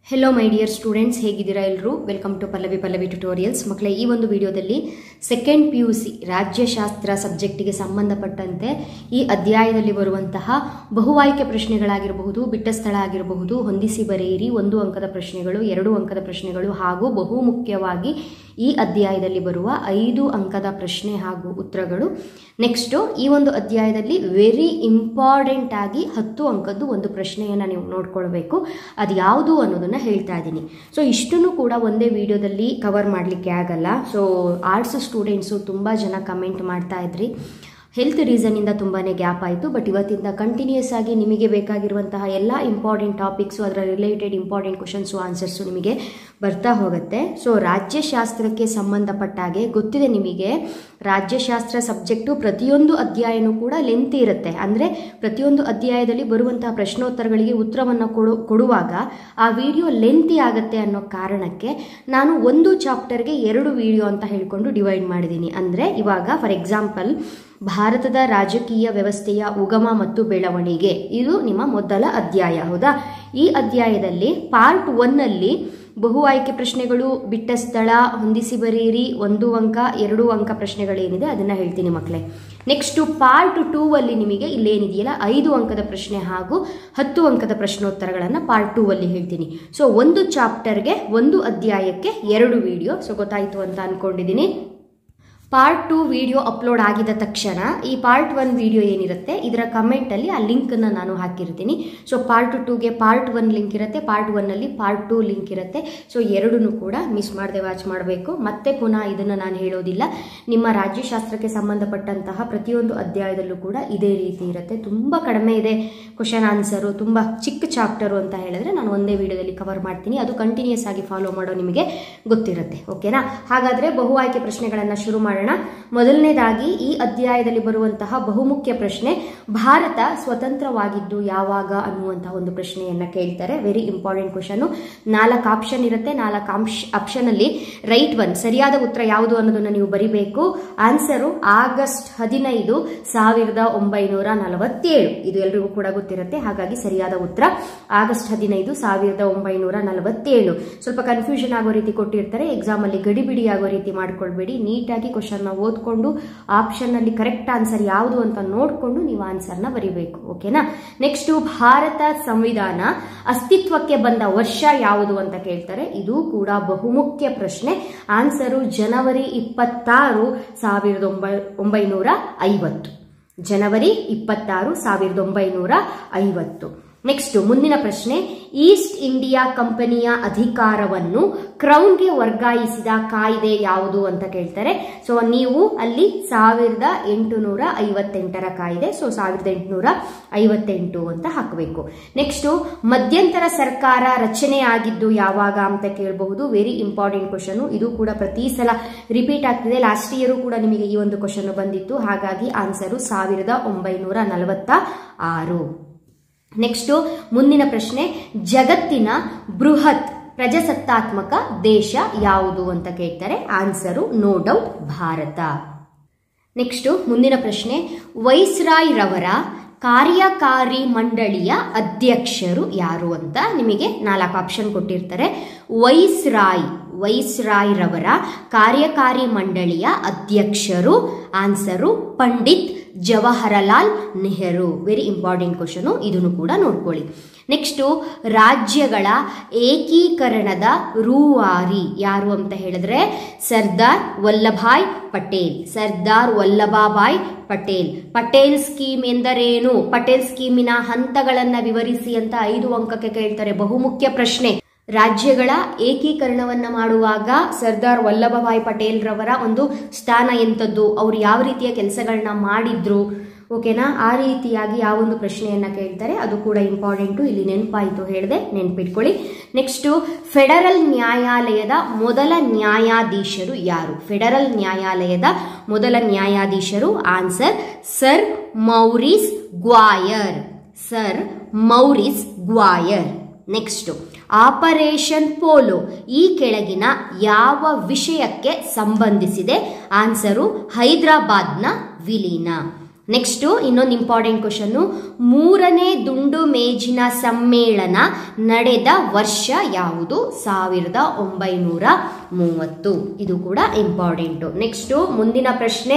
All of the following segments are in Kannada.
ಹೆಲೋ ಮೈ ಡಿಯರ್ ಸ್ಟೂಡೆಂಟ್ಸ್ ಹೇಗಿದ್ದೀರಾ ಎಲ್ಲರೂ welcome to Pallavi Pallavi tutorials ಮಕ್ಕಳೇ ಈ ಒಂದು ವಿಡಿಯೋದಲ್ಲಿ ಸೆಕೆಂಡ್ ಪಿ ಯು ಸಿ ರಾಜ್ಯಶಾಸ್ತ್ರ ಸಬ್ಜೆಕ್ಟಿಗೆ ಸಂಬಂಧಪಟ್ಟಂತೆ ಈ ಅಧ್ಯಾಯದಲ್ಲಿ ಬರುವಂತಹ ಬಹು ಆಯ್ಕೆ ಪ್ರಶ್ನೆಗಳಾಗಿರಬಹುದು ಬಿಟ್ಟ ಸ್ಥಳ ಆಗಿರಬಹುದು ಹೊಂದಿಸಿ ಬರೆಯಿರಿ ಒಂದು ಅಂಕದ ಪ್ರಶ್ನೆಗಳು ಎರಡು ಅಂಕದ ಪ್ರಶ್ನೆಗಳು ಹಾಗೂ ಬಹು ಮುಖ್ಯವಾಗಿ ಈ ಅಧ್ಯಾಯದಲ್ಲಿ ಬರುವ ಐದು ಅಂಕದ ಪ್ರಶ್ನೆ ಹಾಗೂ ಉತ್ತರಗಳು ನೆಕ್ಸ್ಟು ಈ ಒಂದು ಅಧ್ಯಾಯದಲ್ಲಿ ವೆರಿ ಇಂಪಾರ್ಟೆಂಟ್ ಆಗಿ ಹತ್ತು ಅಂಕದ್ದು ಒಂದು ಪ್ರಶ್ನೆಯನ್ನು ನೀವು ನೋಡ್ಕೊಳ್ಬೇಕು ಅದು ಯಾವುದು ಅನ್ನೋದನ್ನು ಹೇಳ್ತಾ ಇದ್ದೀನಿ ಸೊ ಇಷ್ಟನ್ನು ಕೂಡ ಒಂದೇ ವಿಡಿಯೋದಲ್ಲಿ ಕವರ್ ಮಾಡಲಿಕ್ಕೆ ಆಗಲ್ಲ ಸೊ ಆರ್ಟ್ಸ್ ಸ್ಟೂಡೆಂಟ್ಸು ತುಂಬ ಜನ ಕಮೆಂಟ್ ಮಾಡ್ತಾ ಇದ್ರಿ ಹೆಲ್ತ್ ರೀಸನ್ನಿಂದ ತುಂಬಾ ಗ್ಯಾಪ್ ಆಯಿತು ಬಟ್ ಇವತ್ತಿಂದ ಕಂಟಿನ್ಯೂಸ್ ಆಗಿ ನಿಮಗೆ ಬೇಕಾಗಿರುವಂತಹ ಎಲ್ಲ ಇಂಪಾರ್ಟೆಂಟ್ ಟಾಪಿಕ್ಸು ಅದರ ರಿಲೇಟೆಡ್ ಇಂಪಾರ್ಟೆಂಟ್ ಕ್ವಶನ್ಸು ಆನ್ಸರ್ಸು ನಿಮಗೆ ಬರ್ತಾ ಹೋಗುತ್ತೆ ಸೊ ರಾಜ್ಯಶಾಸ್ತ್ರಕ್ಕೆ ಸಂಬಂಧಪಟ್ಟ ಹಾಗೆ ಗೊತ್ತಿದೆ ನಿಮಗೆ ರಾಜ್ಯಶಾಸ್ತ್ರ ಸಬ್ಜೆಕ್ಟು ಪ್ರತಿಯೊಂದು ಅಧ್ಯಾಯನೂ ಕೂಡ ಲೆಂತ್ ಇರುತ್ತೆ ಅಂದರೆ ಪ್ರತಿಯೊಂದು ಅಧ್ಯಾಯದಲ್ಲಿ ಬರುವಂತಹ ಪ್ರಶ್ನೋತ್ತರಗಳಿಗೆ ಉತ್ತರವನ್ನು ಕೊಡು ಕೊಡುವಾಗ ಆ ವಿಡಿಯೋ ಲೆಂತಿ ಆಗುತ್ತೆ ಅನ್ನೋ ಕಾರಣಕ್ಕೆ ನಾನು ಒಂದು ಚಾಪ್ಟರ್ಗೆ ಎರಡು ವಿಡಿಯೋ ಅಂತ ಹೇಳಿಕೊಂಡು ಡಿವೈಡ್ ಮಾಡಿದ್ದೀನಿ ಅಂದರೆ ಇವಾಗ ಫಾರ್ ಎಕ್ಸಾಂಪಲ್ ಭಾರತದ ರಾಜಕೀಯ ವ್ಯವಸ್ಥೆಯ ಉಗಮ ಮತ್ತು ಬೆಳವಣಿಗೆ ಇದು ನಿಮ್ಮ ಮೊದಲ ಅಧ್ಯಾಯ ಹೌದಾ ಈ ಅಧ್ಯಾಯದಲ್ಲಿ ಪಾರ್ಟ್ ಒನ್ನಲ್ಲಿ ಬಹು ಆಯ್ಕೆ ಪ್ರಶ್ನೆಗಳು ಬಿಟ್ಟ ಸ್ಥಳ ಹೊಂದಿಸಿ ಬರೆಯಿರಿ ಒಂದು ಅಂಕ ಎರಡು ಅಂಕ ಪ್ರಶ್ನೆಗಳೇನಿದೆ ಅದನ್ನು ಹೇಳ್ತೀನಿ ಮಕ್ಕಳೇ ನೆಕ್ಸ್ಟು ಪಾರ್ಟ್ ಟೂ ಅಲ್ಲಿ ನಿಮಗೆ ಇಲ್ಲೇನಿದೆಯಲ್ಲ ಐದು ಅಂಕದ ಪ್ರಶ್ನೆ ಹಾಗೂ ಹತ್ತು ಅಂಕದ ಪ್ರಶ್ನೋತ್ತರಗಳನ್ನು ಪಾರ್ಟ್ ಟೂ ಅಲ್ಲಿ ಹೇಳ್ತೀನಿ ಸೊ ಒಂದು ಚಾಪ್ಟರ್ಗೆ ಒಂದು ಅಧ್ಯಾಯಕ್ಕೆ ಎರಡು ವಿಡಿಯೋ ಸೊ ಗೊತ್ತಾಯಿತು ಅಂತ ಅಂದ್ಕೊಂಡಿದ್ದೀನಿ ಪಾರ್ಟ್ ಟು ವಿಡಿಯೋ ಅಪ್ಲೋಡ್ ಆಗಿದ ತಕ್ಷಣ ಈ ಪಾರ್ಟ್ ಒನ್ ವಿಡಿಯೋ ಏನಿರುತ್ತೆ ಇದರ ಕಮೆಂಟಲ್ಲಿ ಆ ಲಿಂಕನ್ನು ನಾನು ಹಾಕಿರ್ತೀನಿ ಸೊ ಪಾರ್ಟ್ ಟೂಗೆ ಪಾರ್ಟ್ ಒನ್ ಲಿಂಕ್ ಇರುತ್ತೆ ಪಾರ್ಟ್ ಒನ್ನಲ್ಲಿ ಪಾರ್ಟ್ ಟೂ ಲಿಂಕ್ ಇರುತ್ತೆ ಸೊ ಎರಡನ್ನೂ ಕೂಡ ಮಿಸ್ ಮಾಡದೆ ವಾಚ್ ಮಾಡಬೇಕು ಮತ್ತೆ ಪುನಃ ಇದನ್ನು ನಾನು ಹೇಳೋದಿಲ್ಲ ನಿಮ್ಮ ರಾಜ್ಯಶಾಸ್ತ್ರಕ್ಕೆ ಸಂಬಂಧಪಟ್ಟಂತಹ ಪ್ರತಿಯೊಂದು ಅಧ್ಯಾಯದಲ್ಲೂ ಕೂಡ ಇದೇ ರೀತಿ ಇರುತ್ತೆ ತುಂಬ ಕಡಿಮೆ ಇದೆ ಕ್ವಶನ್ ಆನ್ಸರು ತುಂಬ ಚಿಕ್ಕ ಚಾಪ್ಟರು ಅಂತ ಹೇಳಿದ್ರೆ ನಾನು ಒಂದೇ ವಿಡಿಯೋದಲ್ಲಿ ಕವರ್ ಮಾಡ್ತೀನಿ ಅದು ಕಂಟಿನ್ಯೂಸ್ ಆಗಿ ಫಾಲೋ ಮಾಡೋ ನಿಮಗೆ ಗೊತ್ತಿರುತ್ತೆ ಓಕೆನಾ ಹಾಗಾದರೆ ಬಹು ಆಯ್ಕೆ ಪ್ರಶ್ನೆಗಳನ್ನು ಶುರು ಮಾಡೋಣ ಮೊದಲನೇದಾಗಿ ಈ ಅಧ್ಯಾಯದಲ್ಲಿ ಬರುವಂತಹ ಬಹುಮುಖ್ಯ ಪ್ರಶ್ನೆ ಭಾರತ ಸ್ವತಂತ್ರವಾಗಿದ್ದು ಯಾವಾಗ ಅನ್ನುವಂತಹ ಒಂದು ಪ್ರಶ್ನೆಯನ್ನ ಕೇಳ್ತಾರೆ ವೆರಿ ಇಂಪಾರ್ಟೆಂಟ್ ಕ್ವಶನ್ ನಾಲ್ಕು ಆಪ್ಷನ್ ಇರುತ್ತೆ ನಾಲ್ಕು ಆಪ್ಷ ಆಪ್ಷನ್ ಅಲ್ಲಿ ರೈಟ್ ಒನ್ ಸರಿಯಾದ ಉತ್ತರ ಯಾವುದು ಅನ್ನೋದನ್ನ ನೀವು ಬರಿಬೇಕು ಆನ್ಸರು ಆಗಸ್ಟ್ ಹದಿನೈದು ಸಾವಿರದ ಒಂಬೈನೂರ ನಲವತ್ತೇಳು ಇದು ಎಲ್ರಿಗೂ ಕೂಡ ಗೊತ್ತಿರುತ್ತೆ ಹಾಗಾಗಿ ಸರಿಯಾದ ಉತ್ತರ ಆಗಸ್ಟ್ ಹದಿನೈದು ಸಾವಿರದ ಒಂಬೈನೂರ ನಲವತ್ತೇಳು ಸ್ವಲ್ಪ ಕನ್ಫ್ಯೂಷನ್ ಆಗೋ ರೀತಿ ಕೊಟ್ಟಿರ್ತಾರೆ ಎಕ್ಸಾಮ್ ಅಲ್ಲಿ ಗಡಿಬಿಡಿ ಆಗೋ ರೀತಿ ಮಾಡ್ಕೊಳ್ಬೇಡಿ ನೀಟಾಗಿ ಕ್ವಶನ್ ಓದ್ಕೊಂಡು ಆಪ್ಷನ್ ಅಲ್ಲಿ ಕರೆಕ್ಟ್ ಆನ್ಸರ್ ಯಾವುದು ಅಂತ ನೋಡಿಕೊಂಡು ನೀವು ಆನ್ಸರ್ನ ಬರಿಬೇಕು ಓಕೆನಾ ನೆಕ್ಸ್ಟ್ ಭಾರತ ಸಂವಿಧಾನ ಅಸ್ತಿತ್ವಕ್ಕೆ ಬಂದ ವರ್ಷ ಯಾವುದು ಅಂತ ಕೇಳ್ತಾರೆ ಇದು ಕೂಡ ಬಹುಮುಖ್ಯ ಪ್ರಶ್ನೆ ಆನ್ಸರು ಜನವರಿ ಇಪ್ಪತ್ತಾರು ಸಾವಿರದ ಒಂಬೈನೂರ ಐವತ್ತು ಜನವರಿ ಇಪ್ಪತ್ತಾರು ಸಾವಿರದ ಒಂಬೈನೂರ ಐವತ್ತು ನೆಕ್ಸ್ಟ್ ಮುಂದಿನ ಪ್ರಶ್ನೆ ಈಸ್ಟ್ ಇಂಡಿಯಾ ಕಂಪನಿಯ ಅಧಿಕಾರವನ್ನು ಕ್ರೌನ್ಗೆ ವರ್ಗಾಯಿಸಿದ ಕಾಯ್ದೆ ಯಾವುದು ಅಂತ ಕೇಳ್ತಾರೆ ಸೊ ನೀವು ಅಲ್ಲಿ ಸಾವಿರದ ಎಂಟುನೂರ ಐವತ್ತೆಂಟರ ಕಾಯ್ದೆ ಸೊ ಸಾವಿರದ ಎಂಟುನೂರ ಐವತ್ತೆಂಟು ಅಂತ ಹಾಕಬೇಕು ನೆಕ್ಸ್ಟ್ ಮಧ್ಯಂತರ ಸರ್ಕಾರ ರಚನೆ ಆಗಿದ್ದು ಯಾವಾಗ ಅಂತ ಕೇಳಬಹುದು ವೆರಿ ಇಂಪಾರ್ಟೆಂಟ್ ಕ್ವಶನ್ ಇದು ಕೂಡ ಪ್ರತಿ ಸಲ ರಿಪೀಟ್ ಆಗ್ತಿದೆ ಲಾಸ್ಟ್ ಇಯರ್ ಕೂಡ ನಿಮಗೆ ಈ ಒಂದು ಕ್ವಶನ್ ಬಂದಿತ್ತು ಹಾಗಾಗಿ ಆನ್ಸರು ಸಾವಿರದ ಒಂಬೈನೂರ ನಲವತ್ತ ಆರು ನೆಕ್ಸ್ಟು ಮುಂದಿನ ಪ್ರಶ್ನೆ ಜಗತ್ತಿನ ಬೃಹತ್ ಪ್ರಜಾಸತ್ತಾತ್ಮಕ ದೇಶ ಯಾವುದು ಅಂತ ಕೇಳ್ತಾರೆ answer no doubt Bharata next ಮುಂದಿನ ಪ್ರಶ್ನೆ ವೈಸ್ರಾಯ್ ರವರ ಕಾರ್ಯಕಾರಿ ಮಂಡಳಿಯ ಅಧ್ಯಕ್ಷರು ಯಾರು ಅಂತ ನಿಮಗೆ ನಾಲ್ಕು ಆಪ್ಷನ್ ಕೊಟ್ಟಿರ್ತಾರೆ ವೈಸ್ರಾಯ್ ವೈಸ್ರಾಯ್ ರವರ ಕಾರ್ಯಕಾರಿ ಮಂಡಳಿಯ ಅಧ್ಯಕ್ಷರು answer Pandit Jawaharlal Nehru very important question ಇದನ್ನು ಕೂಡ ನೋಡ್ಕೊಳ್ಳಿ ನೆಕ್ಸ್ಟು ರಾಜ್ಯಗಳ ಏಕೀಕರಣದ ರೂವಾರಿ ಯಾರು ಅಂತ ಹೇಳಿದ್ರೆ ಸರ್ದಾರ್ ವಲ್ಲಭಾಯ್ ಪಟೇಲ್ ಸರ್ದಾರ್ ವಲ್ಲಭಾಬಾಯ್ ಪಟೇಲ್ ಪಟೇಲ್ ಸ್ಕೀಮ್ ಎಂದರೇನು ಪಟೇಲ್ ಸ್ಕೀಮಿನ ಹಂತಗಳನ್ನು ವಿವರಿಸಿ ಅಂತ ಐದು ಅಂಕಕ್ಕೆ ಕೇಳ್ತಾರೆ ಬಹುಮುಖ್ಯ ಪ್ರಶ್ನೆ ರಾಜ್ಯಗಳ ಏಕೀಕರಣವನ್ನ ಮಾಡುವಾಗ ಸರ್ದಾರ್ ವಲ್ಲಭಭಾಯ್ ಪಟೇಲ್ ರವರ ಒಂದು ಸ್ಥಾನ ಎಂಥದ್ದು ಅವ್ರು ಯಾವ ರೀತಿಯ ಕೆಲಸಗಳನ್ನ ಮಾಡಿದ್ರು ಓಕೆನಾ ಆ ರೀತಿಯಾಗಿ ಯಾವೊಂದು ಪ್ರಶ್ನೆಯನ್ನ ಕೇಳ್ತಾರೆ ಅದು ಕೂಡ ಇಂಪಾರ್ಟೆಂಟು ಇಲ್ಲಿ ನೆನಪಾಯಿತು ಹೇಳಿದೆ ನೆನ್ಪಿಟ್ಕೊಳ್ಳಿ ನೆಕ್ಸ್ಟು ಫೆಡರಲ್ ನ್ಯಾಯಾಲಯದ ಮೊದಲ ನ್ಯಾಯಾಧೀಶರು ಯಾರು ಫೆಡರಲ್ ನ್ಯಾಯಾಲಯದ ಮೊದಲ ನ್ಯಾಯಾಧೀಶರು answer sir Maurice Gwyer sir Maurice Gwyer next operation polo ಈ ಕೆಳಗಿನ ಯಾವ ವಿಷಯಕ್ಕೆ ಸಂಬಂಧಿಸಿದೆ ಆನ್ಸರು ಹೈದರಾಬಾದ್ನ ವಿಲೀನ ನೆಕ್ಸ್ಟು ಇನ್ನೊಂದು ಇಂಪಾರ್ಟೆಂಟ್ ಕ್ವಶನ್ನು ಮೂರನೇ ದುಂಡು ಮೇಜಿನ ಸಮ್ಮೇಳನ ನಡೆದ ವರ್ಷ ಯಾವುದು ಸಾವಿರದ ಒಂಬೈನೂರ ಮೂವತ್ತು ಇದು ಕೂಡ ಇಂಪಾರ್ಟೆಂಟು ನೆಕ್ಸ್ಟು ಮುಂದಿನ ಪ್ರಶ್ನೆ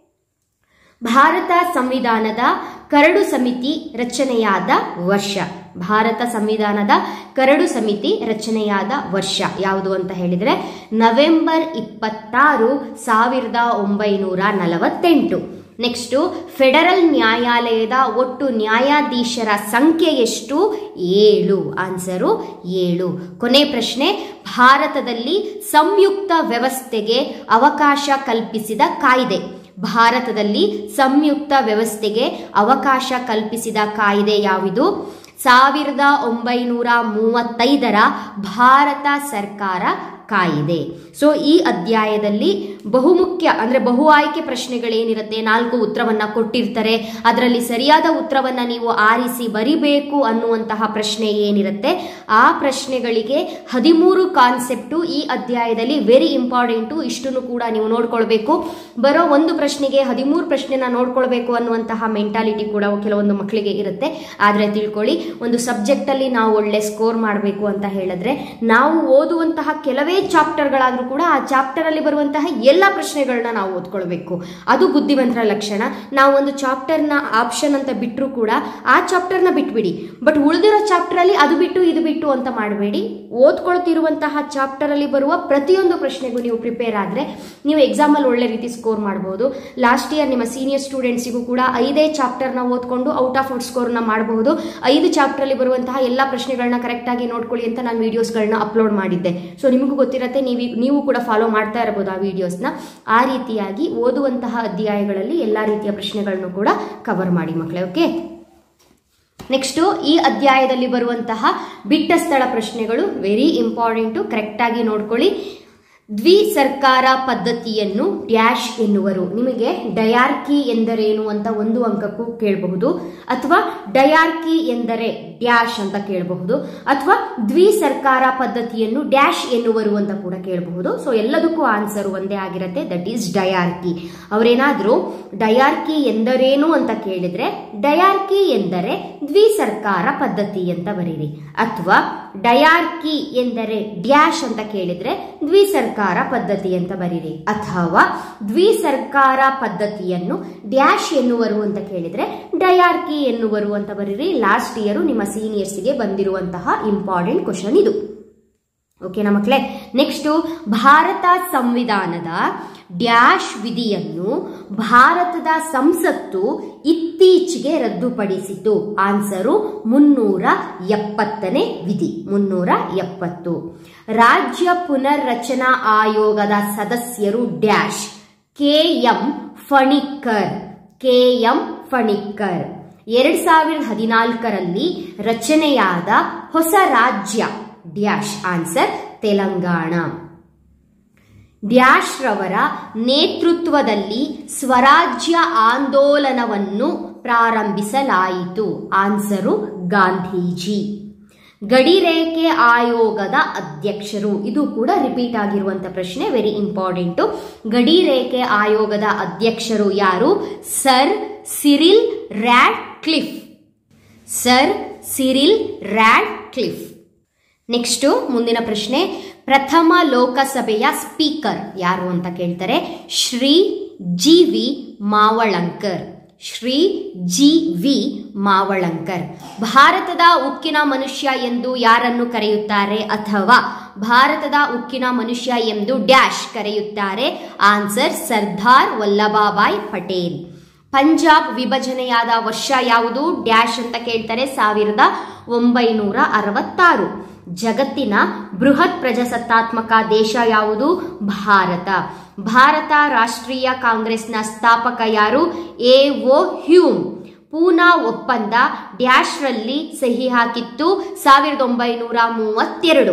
ಭಾರತ ಸಂವಿಧಾನದ ಕರಡು ಸಮಿತಿ ರಚನೆಯಾದ ವರ್ಷ ಭಾರತ ಸಂವಿಧಾನದ ಕರಡು ಸಮಿತಿ ರಚನೆಯಾದ ವರ್ಷ ಯಾವುದು ಅಂತ ಹೇಳಿದರೆ ನವೆಂಬರ್ ಇಪ್ಪತ್ತಾರು ಸಾವಿರದ ಒಂಬೈನೂರ ನಲವತ್ತೆಂಟು ನೆಕ್ಸ್ಟು ಫೆಡರಲ್ ನ್ಯಾಯಾಲಯದ ಒಟ್ಟು ನ್ಯಾಯಾಧೀಶರ ಸಂಖ್ಯೆ ಎಷ್ಟು ಏಳು ಆನ್ಸರು ಏಳು ಕೊನೆ ಪ್ರಶ್ನೆ ಭಾರತದಲ್ಲಿ ಸಂಯುಕ್ತ ವ್ಯವಸ್ಥೆಗೆ ಅವಕಾಶ ಕಲ್ಪಿಸಿದ ಕಾಯ್ದೆ ಭಾರತದಲ್ಲಿ ಸಂಯುಕ್ತ ವ್ಯವಸ್ಥೆಗೆ ಅವಕಾಶ ಕಲ್ಪಿಸಿದ ಕಾಯ್ದೆ ಯಾವುದು ಸಾವಿರದ ಒಂಬೈನೂರ ಮೂವತ್ತೈದರ ಭಾರತ ಸರ್ಕಾರ ಕಾಯಿದೆ ಸೊ ಈ ಅಧ್ಯಾಯದಲ್ಲಿ ಬಹುಮುಖ್ಯ ಅಂದ್ರೆ ಬಹು ಆಯ್ಕೆ ಪ್ರಶ್ನೆಗಳೇನಿರುತ್ತೆ ನಾಲ್ಕು ಉತ್ತರವನ್ನ ಕೊಟ್ಟಿರ್ತಾರೆ ಅದರಲ್ಲಿ ಸರಿಯಾದ ಉತ್ತರವನ್ನ ನೀವು ಆರಿಸಿ ಬರಿಬೇಕು ಅನ್ನುವಂತಹ ಪ್ರಶ್ನೆ ಏನಿರುತ್ತೆ ಆ ಪ್ರಶ್ನೆಗಳಿಗೆ ಹದಿಮೂರು ಕಾನ್ಸೆಪ್ಟು ಈ ಅಧ್ಯಾಯದಲ್ಲಿ ವೆರಿ ಇಂಪಾರ್ಟೆಂಟು ಇಷ್ಟನ್ನು ಕೂಡ ನೀವು ನೋಡ್ಕೊಳ್ಬೇಕು ಬರೋ ಒಂದು ಪ್ರಶ್ನೆಗೆ ಹದಿಮೂರು ಪ್ರಶ್ನೆನ ನೋಡ್ಕೊಳ್ಬೇಕು ಅನ್ನುವಂತಹ ಮೆಂಟಾಲಿಟಿ ಕೂಡ ಕೆಲವೊಂದು ಮಕ್ಕಳಿಗೆ ಇರುತ್ತೆ ಆದರೆ ತಿಳ್ಕೊಳ್ಳಿ ಒಂದು ಸಬ್ಜೆಕ್ಟಲ್ಲಿ ನಾವು ಒಳ್ಳೆ ಸ್ಕೋರ್ ಮಾಡಬೇಕು ಅಂತ ಹೇಳಿದ್ರೆ ನಾವು ಓದುವಂತಹ ಕೆಲವೇ ಚಾಪ್ಟರ್ಗಳಾದರೂ ಕೂಡ ಆ ಚಾಪ್ಟರಲ್ಲಿ ಬರುವಂತಹ ಎಲ್ಲ ಪ್ರಶ್ನೆಗಳನ್ನ ನಾವು ಓದ್ಕೊಳ್ಬೇಕು ಅದು ಬುದ್ಧಿವಂತರ ಲಕ್ಷಣ ನಾವು ಒಂದು ಚಾಪ್ಟರ್ನ ಆಪ್ಷನ್ ಅಂತ ಬಿಟ್ಟರು ಕೂಡ ಆ ಚಾಪ್ಟರ್ನ ಬಿಟ್ಬಿಡಿ ಬಟ್ ಉಳಿದಿರೋ ಚಾಪ್ಟರಲ್ಲಿ ಅದು ಬಿಟ್ಟು ಇದು ಬಿಟ್ಟು ಅಂತ ಮಾಡಬೇಡಿ ಓದ್ಕೊಳ್ತಿರುವಂತಹ ಚಾಪ್ಟರಲ್ಲಿ ಬರುವ ಪ್ರತಿಯೊಂದು ಪ್ರಶ್ನೆಗೂ ನೀವು ಪ್ರಿಪೇರ್ ಆದರೆ ನೀವು ಎಕ್ಸಾಮಲ್ಲಿ ಒಳ್ಳೆ ರೀತಿ ಸ್ಕೋರ್ ಮಾಡಬಹುದು ಲಾಸ್ಟ್ ಇಯರ್ ನಿಮ್ಮ ಸೀನಿಯರ್ ಸ್ಟೂಡೆಂಟ್ಸಿಗೂ ಕೂಡ ಐದೇ ಚಾಪ್ಟರ್ನ ಓದ್ಕೊಂಡು ಔಟ್ ಆಫ್ ಔಟ್ ಸ್ಕೋರ್ನ ಮಾಡಬಹುದು ಐದು ಚಾಪ್ಟರಲ್ಲಿ ಬರುವಂತಹ ಎಲ್ಲ ಪ್ರಶ್ನೆಗಳನ್ನ ಕರೆಕ್ಟಾಗಿ ನೋಡ್ಕೊಳ್ಳಿ ಅಂತ ನಾನು ವೀಡಿಯೋಸ್ಗಳನ್ನ ಅಪ್ಲೋಡ್ ಮಾಡಿದ್ದೆ ಸೊ ನಿಮಗೂ ಗೊತ್ತಿರತ್ತೆ ನೀವು ನೀವು ಕೂಡ ಫಾಲೋ ಮಾಡ್ತಾ ಇರಬಹುದು ಆ ವಿಡಿಯೋಸ್ನ ಆ ರೀತಿಯಾಗಿ ಓದುವಂತಹ ಅಧ್ಯಾಯಗಳಲ್ಲಿ ಎಲ್ಲ ರೀತಿಯ ಪ್ರಶ್ನೆಗಳನ್ನು ಕೂಡ ಕವರ್ ಮಾಡಿ ಮಕ್ಕಳೇ ಓಕೆ ನೆಕ್ಸ್ಟು ಈ ಅಧ್ಯಾಯದಲ್ಲಿ ಬರುವಂತಹ ಬಿಟ್ಟ ಸ್ಥಳ ಪ್ರಶ್ನೆಗಳು ವೆರಿ ಇಂಪಾರ್ಟೆಂಟು ಕರೆಕ್ಟಾಗಿ ನೋಡ್ಕೊಳ್ಳಿ ದ್ವಿ ಸರ್ಕಾರ ಪದ್ಧತಿಯನ್ನು ಡ್ಯಾಶ್ ಎನ್ನುವರು ನಿಮಗೆ ಡಯಾರ್ಕಿ ಎಂದರೇನು ಅಂತ ಒಂದು ಅಂಕಕ್ಕೂ ಕೇಳಬಹುದು ಅಥವಾ ಡಯಾರ್ಕಿ ಎಂದರೆ ಡ್ಯಾಶ್ ಅಂತ ಕೇಳಬಹುದು ಅಥವಾ ದ್ವಿ ಸರ್ಕಾರ ಪದ್ಧತಿಯನ್ನು ಡ್ಯಾಶ್ ಎನ್ನುವರು ಅಂತ ಕೂಡ ಕೇಳಬಹುದು ಸೊ ಎಲ್ಲದಕ್ಕೂ ಆನ್ಸರ್ ಒಂದೇ ಆಗಿರುತ್ತೆ ದಟ್ ಈಸ್ ಡಯಾರ್ಕಿ ಅವರೇನಾದ್ರೂ ಡಯಾರ್ಕಿ ಎಂದರೇನು ಅಂತ ಕೇಳಿದ್ರೆ ಡಯಾರ್ಕಿ ಎಂದರೆ ದ್ವಿ ಸರ್ಕಾರ ಪದ್ಧತಿ ಅಂತ ಬರೀರಿ ಅಥವಾ ಡಯಾರ್ಕಿ ಎಂದರೆ ಡ್ಯಾಶ್ ಅಂತ ಕೇಳಿದ್ರೆ ದ್ವಿ ಸರ್ಕಾರ ಪದ್ಧತಿ ಅಂತ ಬರೀರಿ ಅಥವಾ ದ್ವಿ ಸರ್ಕಾರ ಪದ್ಧತಿಯನ್ನು ಡ್ಯಾಶ್ ಎನ್ನುವರು ಅಂತ ಕೇಳಿದ್ರೆ ಡಯಾರ್ಕಿ ಎನ್ನುವರು ಅಂತ ಬರೀರಿ ಲಾಸ್ಟ್ ಇಯರ್ ನಿಮ್ಮ ಸೀನಿಯರ್ಸ್ಗೆ ಬಂದಿರುವಂತಹ ಇಂಪಾರ್ಟೆಂಟ್ ಕ್ವಶನ್ ಇದು ಓಕೆನಾ ಮಕ್ಕಳೇ ನೆಕ್ಸ್ಟು ಭಾರತ ಸಂವಿಧಾನದ ಡ್ಯಾಶ್ ವಿಧಿಯನ್ನು ಭಾರತದ ಸಂಸತ್ತು ಇತ್ತೀಚೆಗೆ ರದ್ದುಪಡಿಸಿತು ಆನ್ಸರು ಮುನ್ನೂರ ಎಪ್ಪತ್ತನೇ ವಿಧಿ ಮುನ್ನೂರ ಎಪ್ಪತ್ತು ರಾಜ್ಯ ಪುನರ್ರಚನಾ ಆಯೋಗದ ಸದಸ್ಯರು dash K M Panikkar K M Panikkar ಎರಡ್ ಸಾವಿರದ ಹದಿನಾಲ್ಕರಲ್ಲಿ ರಚನೆಯಾದ ಹೊಸ ರಾಜ್ಯ ಡ್ಯಾಶ್ ಆನ್ಸರ್ ತೆಲಂಗಾಣ ಡ್ಯಾಶ್ ರವರ ನೇತೃತ್ವದಲ್ಲಿ ಸ್ವರಾಜ್ಯ ಆಂದೋಲನವನ್ನು ಪ್ರಾರಂಭಿಸಲಾಯಿತು ಆನ್ಸರು ಗಾಂಧೀಜಿ ಗಡಿರೇಖೆ ಆಯೋಗದ ಅಧ್ಯಕ್ಷರು ಇದು ಕೂಡ ರಿಪೀಟ್ ಆಗಿರುವಂತ ಪ್ರಶ್ನೆ ವೆರಿ ಇಂಪಾರ್ಟೆಂಟು ಗಡಿರೇಖೆ ಆಯೋಗದ ಅಧ್ಯಕ್ಷರು ಯಾರು sir Cyril Radcliffe sir Cyril Radcliffe next ಮುಂದಿನ ಪ್ರಶ್ನೆ ಪ್ರಥಮ ಲೋಕಸಭೆಯ ಸ್ಪೀಕರ್ ಯಾರು ಅಂತ ಕೇಳ್ತಾರೆ Shri G V Mavalankar Shri G V Mavalankar ಭಾರತದ ಉಕ್ಕಿನ ಮನುಷ್ಯ ಎಂದು ಯಾರನ್ನು ಕರೆಯುತ್ತಾರೆ ಅಥವಾ ಭಾರತದ ಉಕ್ಕಿನ ಮನುಷ್ಯ ಎಂದು ಡ್ಯಾಶ್ ಕರೆಯುತ್ತಾರೆ ಆನ್ಸರ್ ಸರ್ದಾರ್ ವಲ್ಲಭಾಬಾಯ್ ಪಟೇಲ್ ಪಂಜಾಬ್ ವಿಭಜನೆಯಾದ ವರ್ಷ ಯಾವುದು ಡ್ಯಾಶ್ ಅಂತ ಕೇಳ್ತಾರೆ ಸಾವಿರದ ಒಂಬೈನೂರ ಅರವತ್ತಾರು ಜಗತ್ತಿನ ಬೃಹತ್ ಪ್ರಜಾಸತ್ತಾತ್ಮಕ ದೇಶ ಯಾವುದು ಭಾರತ ಭಾರತ ರಾಷ್ಟ್ರೀಯ ಕಾಂಗ್ರೆಸ್ನ ಸ್ಥಾಪಕ ಯಾರು ಎ ಒ ಹ್ಯೂಮ್ ಪೂನಾ ಒಪ್ಪಂದ ಡ್ಯಾಶ್ರಲ್ಲಿ ಸಹಿ ಹಾಕಿತ್ತು ಸಾವಿರದ ಒಂಬೈನೂರ ಮೂವತ್ತೆರಡು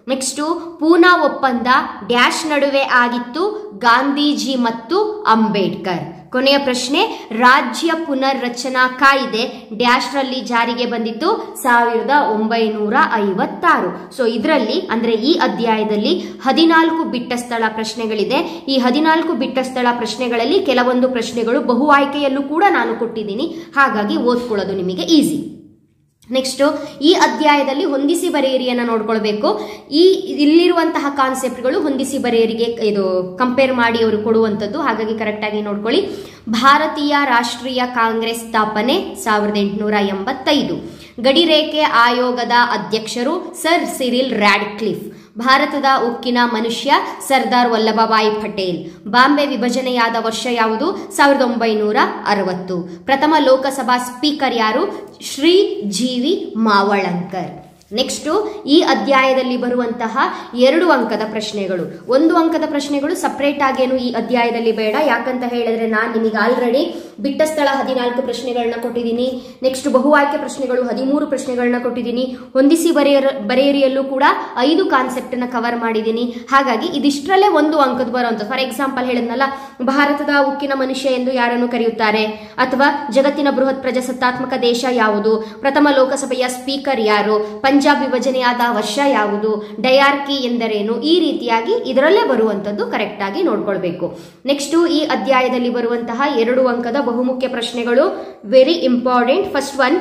ನೆಕ್ಸ್ಟು ಪೂನಾ ಒಪ್ಪಂದ ಡ್ಯಾಶ್ ನಡುವೆ ಆಗಿತ್ತು ಗಾಂಧೀಜಿ ಮತ್ತು ಅಂಬೇಡ್ಕರ್ ಕೊನೆಯ ಪ್ರಶ್ನೆ ರಾಜ್ಯ ಪುನರ್ರಚನಾ ಕಾಯ್ದೆ ಡ್ಯಾಶ್ ರಲ್ಲಿ ಜಾರಿಗೆ ಬಂದಿತ್ತು ಸಾವಿರದ ಒಂಬೈನೂರ ಐವತ್ತಾರು ಸೊ ಇದರಲ್ಲಿ ಅಂದ್ರೆ ಈ ಅಧ್ಯಾಯದಲ್ಲಿ ಹದಿನಾಲ್ಕು ಬಿಟ್ಟ ಸ್ಥಳ ಪ್ರಶ್ನೆಗಳಿದೆ ಈ ಹದಿನಾಲ್ಕು ಬಿಟ್ಟ ಸ್ಥಳ ಪ್ರಶ್ನೆಗಳಲ್ಲಿ ಕೆಲವೊಂದು ಪ್ರಶ್ನೆಗಳು ಬಹು ಆಯ್ಕೆಯಲ್ಲೂ ಕೂಡ ನಾನು ಕೊಟ್ಟಿದ್ದೀನಿ ಹಾಗಾಗಿ ಓದ್ಕೊಳ್ಳೋದು ನಿಮಗೆ ಈಸಿ ನೆಕ್ಸ್ಟ್ ಈ ಅಧ್ಯಾಯದಲ್ಲಿ ಹೊಂದಿಸಿ ಬರೆಯಿರಿಯನ್ನು ನೋಡ್ಕೊಳ್ಬೇಕು ಈ ಇಲ್ಲಿರುವಂತಹ ಕಾನ್ಸೆಪ್ಟ್ಗಳು ಹೊಂದಿಸಿ ಬರೆಯರಿಗೆ ಇದು ಕಂಪೇರ್ ಮಾಡಿ ಅವರು ಕೊಡುವಂಥದ್ದು ಹಾಗಾಗಿ ಕರೆಕ್ಟಾಗಿ ನೋಡ್ಕೊಳ್ಳಿ ಭಾರತೀಯ ರಾಷ್ಟ್ರೀಯ ಕಾಂಗ್ರೆಸ್ ಸ್ಥಾಪನೆ ಸಾವಿರದ ಎಂಟುನೂರ ಎಂಬತ್ತೈದು ಗಡಿರೇಖೆ ಆಯೋಗದ ಅಧ್ಯಕ್ಷರು ಸರ್ ಸಿರಿಲ್ ರ್ಯಾಡ್ಕ್ಲಿಫ್ ಭಾರತದ ಉಕ್ಕಿನ ಮನುಷ್ಯ ಸರ್ದಾರ್ ವಲ್ಲಭಭಾಯಿ ಪಟೇಲ್ ಬಾಂಬೆ ವಿಭಜನೆಯಾದ ವರ್ಷ ಯಾವುದು ಸಾವಿರದ ಒಂಬೈನೂರ ಅರವತ್ತು ಪ್ರಥಮ ಲೋಕಸಭಾ ಸ್ಪೀಕರ್ ಯಾರು Shri G V Mavalankar next ಈ ಅಧ್ಯಾಯದಲ್ಲಿ ಬರುವಂತಹ ಎರಡು ಅಂಕದ ಪ್ರಶ್ನೆಗಳು ಒಂದು ಅಂಕದ ಪ್ರಶ್ನೆಗಳು ಸಪ್ರೇಟ್ ಆಗೇನು ಈ ಅಧ್ಯಾಯದಲ್ಲಿ ಬೇಡ ಯಾಕಂತ ಹೇಳಿದ್ರೆ ನಾನು ನಿಮಗೆ ಆಲ್ರೆಡಿ ಬಿಟ್ಟ ಸ್ಥಳ ಹದಿನಾಲ್ಕು ಪ್ರಶ್ನೆಗಳನ್ನ ಕೊಟ್ಟಿದ್ದೀನಿ ನೆಕ್ಸ್ಟ್ ಬಹು ಆಯ್ಕೆ ಪ್ರಶ್ನೆಗಳು ಹದಿಮೂರು ಪ್ರಶ್ನೆಗಳನ್ನ ಕೊಟ್ಟಿದ್ದೀನಿ ಹೊಂದಿಸಿ ಬರೆಯರ ಬರೆಯರಿಯಲ್ಲೂ ಕೂಡ ಐದು ಕಾನ್ಸೆಪ್ಟ್ ನ ಕವರ್ ಮಾಡಿದ್ದೀನಿ ಹಾಗಾಗಿ ಇದಿಷ್ಟರಲ್ಲೇ ಒಂದು ಅಂಕದ ಬರುವಂತ ಫಾರ್ ಎಕ್ಸಾಂಪಲ್ ಹೇಳಿದ್ನಲ್ಲ ಭಾರತದ ಉಕ್ಕಿನ ಮನುಷ್ಯ ಎಂದು ಯಾರನ್ನು ಕರೆಯುತ್ತಾರೆ ಅಥವಾ ಜಗತ್ತಿನ ಬೃಹತ್ ಪ್ರಜಾಸತ್ತಾತ್ಮಕ ದೇಶ ಯಾವುದು ಪ್ರಥಮ ಲೋಕಸಭೆಯ ಸ್ಪೀಕರ್ ಯಾರು ಪಂಜಾಬ್ ವಿಭಜನೆಯಾದ ವರ್ಷ ಯಾವುದು ಡಯಾರ್ಕಿ ಎಂದರೇನು ಈ ರೀತಿಯಾಗಿ ಇದರಲ್ಲೇ ಬರುವಂತದ್ದು ಕರೆಕ್ಟ್ ಆಗಿ ನೋಡ್ಕೊಳ್ಬೇಕು ನೆಕ್ಸ್ಟ್ ಈ ಅಧ್ಯಾಯದಲ್ಲಿ ಬರುವಂತಹ ಎರಡು ಅಂಕದ ಬಹುಮುಖ್ಯ ಪ್ರಶ್ನೆಗಳು very important first one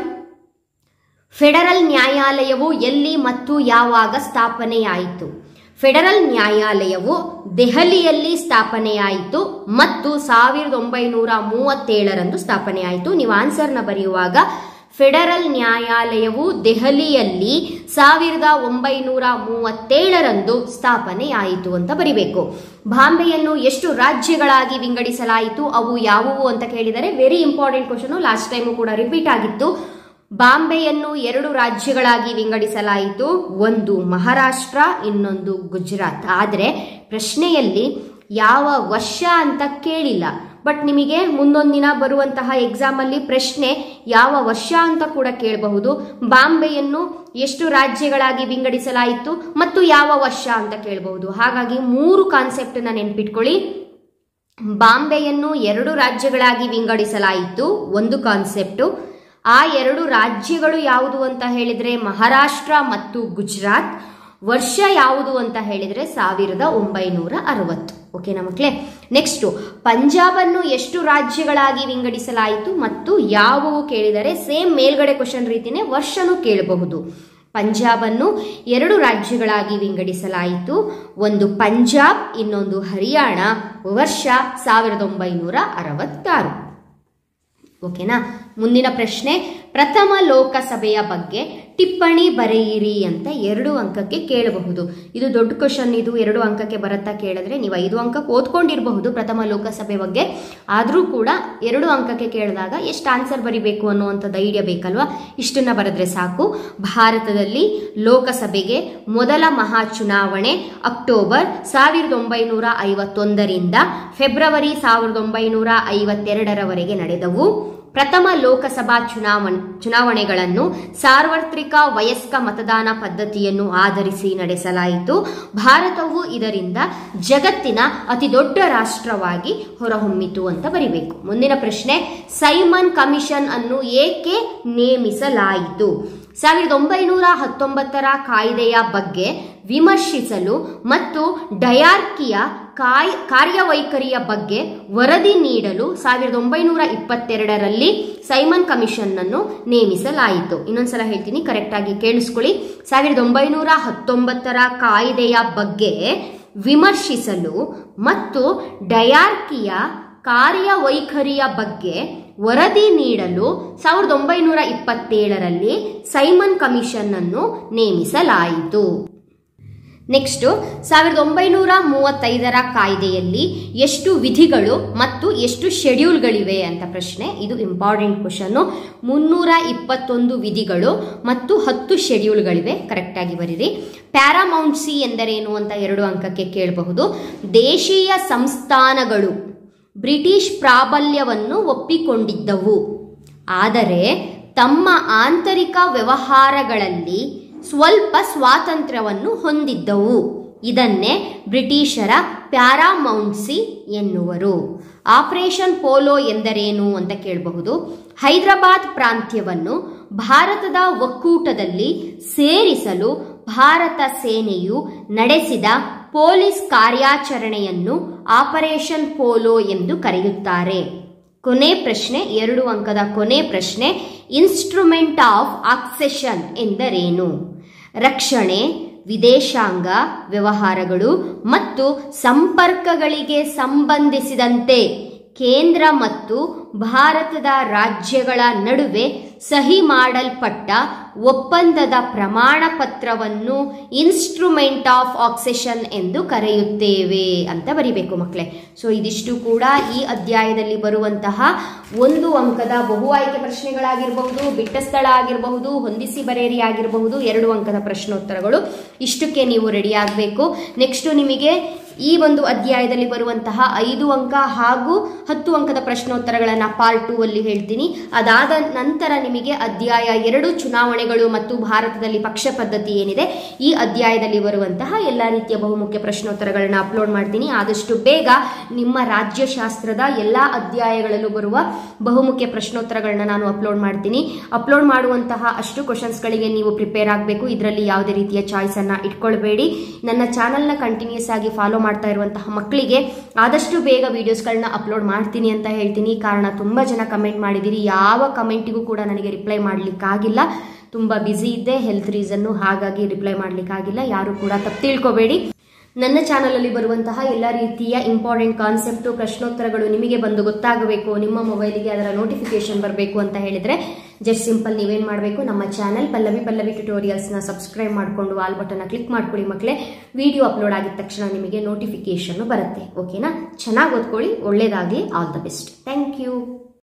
federal ನ್ಯಾಯಾಲಯವು ಎಲ್ಲಿ ಮತ್ತು ಯಾವಾಗ ಸ್ಥಾಪನೆಯಾಯಿತು ಫೆಡರಲ್ ನ್ಯಾಯಾಲಯವು ದೆಹಲಿಯಲ್ಲಿ ಸ್ಥಾಪನೆಯಾಯಿತು ಮತ್ತು ಸಾವಿರದ ಒಂಬೈನೂರ ಮೂವತ್ತೇಳರಂದು ಸ್ಥಾಪನೆಯಾಯಿತು ನೀವು ಆನ್ಸರ್ನ ಬರೆಯುವಾಗ ಫೆಡರಲ್ ನ್ಯಾಯಾಲಯವು ದೆಹಲಿಯಲ್ಲಿ ಸಾವಿರದ ಒಂಬೈನೂರ ಮೂವತ್ತೇಳರಂದು ಸ್ಥಾಪನೆಯಾಯಿತು ಅಂತ ಬರಿಬೇಕು ಬಾಂಬೆಯನ್ನು ಎಷ್ಟು ರಾಜ್ಯಗಳಾಗಿ ವಿಂಗಡಿಸಲಾಯಿತು ಅವು ಯಾವುವು ಅಂತ ಕೇಳಿದರೆ very important question last time ಕೂಡ ರಿಪೀಟ್ ಆಗಿತ್ತು ಬಾಂಬೆಯನ್ನು ಎರಡು ರಾಜ್ಯಗಳಾಗಿ ವಿಂಗಡಿಸಲಾಯಿತು ಒಂದು ಮಹಾರಾಷ್ಟ್ರ ಇನ್ನೊಂದು ಗುಜರಾತ್ ಆದರೆ ಪ್ರಶ್ನೆಯಲ್ಲಿ ಯಾವ ವರ್ಷ ಅಂತ ಕೇಳಿಲ್ಲ ಬಟ್ ನಿಮಗೆ ಮುಂದೊಂದಿನ ಬರುವಂತಹ ಎಕ್ಸಾಮ್ ಅಲ್ಲಿ ಪ್ರಶ್ನೆ ಯಾವ ವರ್ಷ ಅಂತ ಕೂಡ ಕೇಳಬಹುದು ಬಾಂಬೆಯನ್ನು ಎಷ್ಟು ರಾಜ್ಯಗಳಾಗಿ ವಿಂಗಡಿಸಲಾಯಿತು ಮತ್ತು ಯಾವ ವರ್ಷ ಅಂತ ಕೇಳಬಹುದು ಹಾಗಾಗಿ ಮೂರು ಕಾನ್ಸೆಪ್ಟ್ ನ ನೆನ್ಪಿಟ್ಕೊಳ್ಳಿ ಬಾಂಬೆಯನ್ನು ಎರಡು ರಾಜ್ಯಗಳಾಗಿ ವಿಂಗಡಿಸಲಾಯಿತು ಒಂದು ಕಾನ್ಸೆಪ್ಟು ಆ ಎರಡು ರಾಜ್ಯಗಳು ಯಾವುದು ಅಂತ ಹೇಳಿದ್ರೆ ಮಹಾರಾಷ್ಟ್ರ ಮತ್ತು ಗುಜರಾತ್ ವರ್ಷ ಯಾವುದು ಅಂತ ಹೇಳಿದ್ರೆ ಸಾವಿರದ ಒಂಬೈನೂರ ಅರವತ್ತು ಓಕೆನಾ ಮಕ್ಕಳೇ ನೆಕ್ಸ್ಟು ಪಂಜಾಬನ್ನು ಎಷ್ಟು ರಾಜ್ಯಗಳಾಗಿ ವಿಂಗಡಿಸಲಾಯಿತು ಮತ್ತು ಯಾವುವು ಕೇಳಿದರೆ ಸೇಮ್ ಮೇಲ್ಗಡೆ ಕ್ವಶನ್ ರೀತಿನೇ ವರ್ಷನೂ ಕೇಳಬಹುದು ಪಂಜಾಬನ್ನು ಎರಡು ರಾಜ್ಯಗಳಾಗಿ ವಿಂಗಡಿಸಲಾಯಿತು ಒಂದು ಪಂಜಾಬ್ ಇನ್ನೊಂದು ಹರಿಯಾಣ ವರ್ಷ ಸಾವಿರದ ಒಂಬೈನೂರ ಅರವತ್ತಾರು ಓಕೆನಾ ಮುಂದಿನ ಪ್ರಶ್ನೆ ಪ್ರಥಮ ಲೋಕಸಭೆಯ ಬಗ್ಗೆ ಟಿಪ್ಪಣಿ ಬರೆಯಿರಿ ಅಂತ ಎರಡು ಅಂಕಕ್ಕೆ ಕೇಳಬಹುದು ಇದು ದೊಡ್ಡ ಕ್ವಶನ್ ಇದು ಎರಡು ಅಂಕಕ್ಕೆ ಬರುತ್ತಾ ಕೇಳಿದ್ರೆ ನೀವು ಐದು ಅಂಕಕ್ಕೆ ಓದ್ಕೊಂಡಿರಬಹುದು ಪ್ರಥಮ ಲೋಕಸಭೆ ಬಗ್ಗೆ ಆದರೂ ಕೂಡ ಎರಡು ಅಂಕಕ್ಕೆ ಕೇಳಿದಾಗ ಎಷ್ಟು ಆನ್ಸರ್ ಬರಿಬೇಕು ಅನ್ನುವಂಥದ್ದು ಐಡಿಯಾ ಬೇಕಲ್ವಾ ಇಷ್ಟನ್ನ ಬರೆದ್ರೆ ಸಾಕು ಭಾರತದಲ್ಲಿ ಲೋಕಸಭೆಗೆ ಮೊದಲ ಮಹಾ ಚುನಾವಣೆ ಅಕ್ಟೋಬರ್ ಸಾವಿರದ ಒಂಬೈನೂರ ಐವತ್ತೊಂದರಿಂದ ಫೆಬ್ರವರಿ ಸಾವಿರದ ಒಂಬೈನೂರ ಐವತ್ತೆರಡರವರೆಗೆ ನಡೆದವು ಪ್ರಥಮ ಲೋಕಸಭಾ ಚುನಾವಣೆ ಚುನಾವಣೆಗಳನ್ನು ಸಾರ್ವತ್ರಿಕ ವಯಸ್ಕ ಮತದಾನ ಪದ್ಧತಿಯನ್ನು ಆಧರಿಸಿ ನಡೆಸಲಾಯಿತು ಭಾರತವು ಇದರಿಂದ ಜಗತ್ತಿನ ಅತಿ ದೊಡ್ಡ ರಾಷ್ಟ್ರವಾಗಿ ಹೊರಹೊಮ್ಮಿತು ಅಂತ ಬರಿಬೇಕು ಮುಂದಿನ ಪ್ರಶ್ನೆ ಸೈಮನ್ ಕಮಿಷನ್ ಅನ್ನು ಏಕೆ ನೇಮಿಸಲಾಯಿತು ಸಾವಿರದ ಒಂಬೈನೂರ ಹತ್ತೊಂಬತ್ತರ ಕಾಯ್ದೆಯ ಬಗ್ಗೆ ವಿಮರ್ಶಿಸಲು ಮತ್ತು ಡಯಾರ್ಕಿಯ ಕಾಯ್ ಕಾರ್ಯವೈಖರಿಯ ಬಗ್ಗೆ ವರದಿ ನೀಡಲು ಸಾವಿರದ ಒಂಬೈನೂರ ಇಪ್ಪತ್ತೆರಡರಲ್ಲಿ ಸೈಮನ್ ಕಮಿಷನ್ ಅನ್ನು ನೇಮಿಸಲಾಯಿತು ಇನ್ನೊಂದ್ಸಲ ಹೇಳ್ತೀನಿ ಕರೆಕ್ಟ್ ಆಗಿ ಕೇಳಿಸ್ಕೊಳ್ಳಿ ಸಾವಿರದ ಒಂಬೈನೂರ ಹತ್ತೊಂಬತ್ತರ ಕಾಯ್ದೆಯ ಬಗ್ಗೆ ವಿಮರ್ಶಿಸಲು ಮತ್ತು ಡಯಾರ್ಕಿಯ ಕಾರ್ಯವೈಖರಿಯ ಬಗ್ಗೆ ವರದಿ ನೀಡಲು ಸಾವಿರದ ಒಂಬೈನೂರ ಇಪ್ಪತ್ತೇಳರಲ್ಲಿ ಸೈಮನ್ ಕಮಿಷನ್ ಅನ್ನು ನೇಮಿಸಲಾಯಿತು ನೆಕ್ಸ್ಟ್ ಸಾವಿರದ ಒಂಬೈನೂರ ಮೂವತ್ತೈದರ ಕಾಯ್ದೆಯಲ್ಲಿ ಎಷ್ಟು ವಿಧಿಗಳು ಮತ್ತು ಎಷ್ಟು ಶೆಡ್ಯೂಲ್ಗಳಿವೆ ಅಂತ ಪ್ರಶ್ನೆ ಇದು ಇಂಪಾರ್ಟೆಂಟ್ ಕ್ವಶನ್ ಮುನ್ನೂರ ಇಪ್ಪತ್ತೊಂದು ವಿಧಿಗಳು ಮತ್ತು ಹತ್ತು ಶೆಡ್ಯೂಲ್ಗಳಿವೆ ಕರೆಕ್ಟ್ ಆಗಿ ಬರೀರಿ ಪ್ಯಾರಾಮೌಂಟ್ ಸಿ ಎಂದರೇನು ಅಂತ ಎರಡು ಅಂಕಕ್ಕೆ ಕೇಳಬಹುದು ದೇಶೀಯ ಸಂಸ್ಥಾನಗಳು ಬ್ರಿಟಿಷ್ ಪ್ರಾಬಲ್ಯವನ್ನು ಒಪ್ಪಿಕೊಂಡಿದ್ದವು ಆದರೆ ತಮ್ಮ ಆಂತರಿಕ ವ್ಯವಹಾರಗಳಲ್ಲಿ ಸ್ವಲ್ಪ ಸ್ವಾತಂತ್ರ್ಯವನ್ನು ಹೊಂದಿದ್ದವು ಇದನ್ನೇ ಬ್ರಿಟಿಷರ ಪ್ಯಾರಾಮೌಂಟ್ಸಿ ಎನ್ನುವರು ಆಪರೇಷನ್ ಪೋಲೋ ಎಂದರೇನು ಅಂತ ಕೇಳಬಹುದು ಹೈದರಾಬಾದ್ ಪ್ರಾಂತ್ಯವನ್ನು ಭಾರತದ ಒಕ್ಕೂಟದಲ್ಲಿ ಸೇರಿಸಲು ಭಾರತ ಸೇನೆಯು ನಡೆಸಿದ ಪೊಲೀಸ್ ಕಾರ್ಯಾಚರಣೆಯನ್ನು ಆಪರೇಷನ್ ಪೋಲೋ ಎಂದು ಕರೆಯುತ್ತಾರೆ ಕೊನೆ ಪ್ರಶ್ನೆ ಎರಡು ಅಂಕದ ಕೊನೆ ಪ್ರಶ್ನೆ ಇನ್ಸ್ಟ್ರುಮೆಂಟ್ ಆಫ್ ಆಕ್ಸೆಷನ್ ಎಂದರೇನು ರಕ್ಷಣೆ ವಿದೇಶಾಂಗ ವ್ಯವಹಾರಗಳು ಮತ್ತು ಸಂಪರ್ಕಗಳಿಗೆ ಸಂಬಂಧಿಸಿದಂತೆ ಕೇಂದ್ರ ಮತ್ತು ಭಾರತದ ರಾಜ್ಯಗಳ ನಡುವೆ ಸಹಿ ಮಾಡಲ್ಪಟ್ಟ ಒಪ್ಪಂದದ ಪ್ರಮಾಣ ಪತ್ರವನ್ನು ಇನ್ಸ್ಟ್ರುಮೆಂಟ್ ಆಫ್ ಆಕ್ಸೆಷನ್ ಎಂದು ಕರೆಯುತ್ತೇವೆ ಅಂತ ಬರಿಬೇಕು ಮಕ್ಕಳೇ ಸೊ ಇದಿಷ್ಟು ಕೂಡ ಈ ಅಧ್ಯಾಯದಲ್ಲಿ ಬರುವಂತಹ ಒಂದು ಅಂಕದ ಬಹು ಆಯ್ಕೆ ಪ್ರಶ್ನೆಗಳಾಗಿರಬಹುದು ಬಿಟ್ಟ ಸ್ಥಳ ಆಗಿರಬಹುದು ಹೊಂದಿಸಿ ಬರೇರಿ ಆಗಿರಬಹುದು ಎರಡು ಅಂಕದ ಪ್ರಶ್ನೋತ್ತರಗಳು ಇಷ್ಟಕ್ಕೆ ನೀವು ರೆಡಿ ಆಗಬೇಕು ನೆಕ್ಸ್ಟ್ ನಿಮಗೆ ಈ ಒಂದು ಅಧ್ಯಾಯದಲ್ಲಿ ಬರುವಂತಹ ಐದು ಅಂಕ ಹಾಗೂ ಹತ್ತು ಅಂಕದ ಪ್ರಶ್ನೋತ್ತರಗಳನ್ನು ಪಾರ್ಟ್ ಟೂ ಅಲ್ಲಿ ಹೇಳ್ತೀನಿ ಅದಾದ ನಂತರ ನಿಮಗೆ ಅಧ್ಯಾಯ ಎರಡು ಚುನಾವಣೆಗಳು ಮತ್ತು ಭಾರತದಲ್ಲಿ ಪಕ್ಷ ಪದ್ಧತಿ ಏನಿದೆ ಈ ಅಧ್ಯಾಯದಲ್ಲಿ ಬರುವಂತಹ ಎಲ್ಲ ರೀತಿಯ ಬಹುಮುಖ್ಯ ಪ್ರಶ್ನೋತ್ತರಗಳನ್ನ ಅಪ್ಲೋಡ್ ಮಾಡ್ತೀನಿ ಆದಷ್ಟು ಬೇಗ ನಿಮ್ಮ ರಾಜ್ಯಶಾಸ್ತ್ರದ ಎಲ್ಲ ಅಧ್ಯಾಯಗಳಲ್ಲೂ ಬರುವ ಬಹುಮುಖ್ಯ ಪ್ರಶ್ನೋತ್ತರಗಳನ್ನ ನಾನು ಅಪ್ಲೋಡ್ ಮಾಡ್ತೀನಿ ಅಪ್ಲೋಡ್ ಮಾಡುವಂತಹ ಅಷ್ಟು ಕ್ವಶನ್ಸ್ಗಳಿಗೆ ನೀವು ಪ್ರಿಪೇರ್ ಆಗಬೇಕು ಇದರಲ್ಲಿ ಯಾವುದೇ ರೀತಿಯ ಚಾಯ್ಸ್ ಅನ್ನ ಇಟ್ಕೊಳ್ಬೇಡಿ ನನ್ನ ಚಾನಲ್ನ ಕಂಟಿನ್ಯೂಸ್ ಆಗಿ ಫಾಲೋ ಮಾಡ್ತಾ ಇರುವಂತಹ ಮಕ್ಕಳಿಗೆ ಆದಷ್ಟು ಬೇಗ ವಿಡಿಯೋಸ್ಗಳನ್ನ ಅಪ್ಲೋಡ್ ಮಾಡ್ತೀನಿ ಅಂತ ಹೇಳ್ತೀನಿ ಕಾರಣ ತುಂಬ ಜನ ಕಮೆಂಟ್ ಮಾಡಿದ್ದೀರಿ ಯಾವ ಕಮೆಂಟಿಗೂ ಕೂಡ ನನಗೆ ರಿಪ್ಲೈ ಮಾಡಲಿಕ್ಕಾಗಿಲ್ಲ ತುಂಬ ಬ್ಯುಸಿ ಇದ್ದೆ ಹೆಲ್ತ್ ರೀಸನ್ನು ಹಾಗಾಗಿ ರಿಪ್ಲೈ ಮಾಡಲಿಕ್ಕಾಗಿಲ್ಲ ಯಾರು ಕೂಡ ತಪ್ಪು ತಿಳ್ಕೊಬೇಡಿ ನನ್ನ ಚಾನಲಲ್ಲಿ ಬರುವಂತಹ ಎಲ್ಲ ರೀತಿಯ ಇಂಪಾರ್ಟೆಂಟ್ ಕಾನ್ಸೆಪ್ಟು ಪ್ರಶ್ನೋತ್ತರಗಳು ನಿಮಗೆ ಬಂದು ಗೊತ್ತಾಗಬೇಕು ನಿಮ್ಮ ಮೊಬೈಲಿಗೆ ಅದರ ನೋಟಿಫಿಕೇಶನ್ ಬರಬೇಕು ಅಂತ ಹೇಳಿದರೆ ಜಸ್ಟ್ ಸಿಂಪಲ್ ನೀವೇನು ಮಾಡಬೇಕು ನಮ್ಮ ಚಾನಲ್ ಪಲ್ಲವಿ ಪಲ್ಲವಿ ಟ್ಯುಟೋರಿಯಲ್ಸ್ನ ಸಬ್ಸ್ಕ್ರೈಬ್ ಮಾಡಿಕೊಂಡು ಆಲ್ ಬಟನ್ನ ಕ್ಲಿಕ್ ಮಾಡ್ಕೊಳ್ಳಿ ಮಕ್ಕಳೇ ವಿಡಿಯೋ ಅಪ್ಲೋಡ್ ಆಗಿದ ತಕ್ಷಣ ನಿಮಗೆ ನೋಟಿಫಿಕೇಶನ್ ಬರುತ್ತೆ ಓಕೆನಾ ಚೆನ್ನಾಗಿ ಓದ್ಕೊಳ್ಳಿ ಒಳ್ಳೇದಾಗಲಿ all the best thank you